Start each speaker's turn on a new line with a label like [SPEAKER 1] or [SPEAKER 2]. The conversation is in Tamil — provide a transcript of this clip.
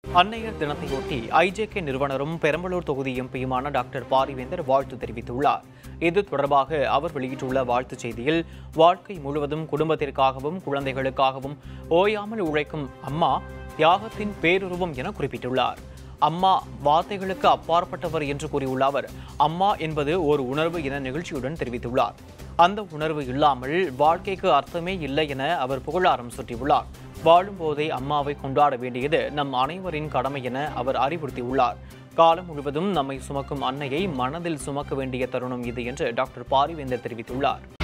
[SPEAKER 1] அன்னையர் தினத்தையொட்டி ஐஜேகே நிறுவனரும் பெரம்பலூர் தொகுதி எம்பியுமான டாக்டர் பாரிவேந்தர் வாழ்த்து தெரிவித்துள்ளார் இது தொடர்பாக அவர் வெளியிட்டுள்ள வாழ்த்துச் செய்தியில் வாழ்க்கை முழுவதும் குடும்பத்திற்காகவும் குழந்தைகளுக்காகவும் ஓயாமல் உழைக்கும் அம்மா தியாகத்தின் பேருருவம் என குறிப்பிட்டுள்ளார் அம்மா வார்த்தைகளுக்கு அப்பாற்பட்டவர் என்று கூறியுள்ள அவர் அம்மா என்பது ஒரு உணர்வு என நிகழ்ச்சியுடன் தெரிவித்துள்ளார் அந்த உணர்வு இல்லாமல் வாழ்க்கைக்கு அர்த்தமே இல்லை என அவர் புகழாரம் சுட்டியுள்ளார் வாழும்போதே அம்மாவை கொண்டாட வேண்டியது நம் அனைவரின் கடமை என அவர் அறிவுறுத்தியுள்ளார் காலம் முழுவதும் நம்மை சுமக்கும் அன்னையை மனதில் சுமக்க வேண்டிய தருணம் இது என்று டாக்டர் பாரிவேந்தர் தெரிவித்துள்ளார்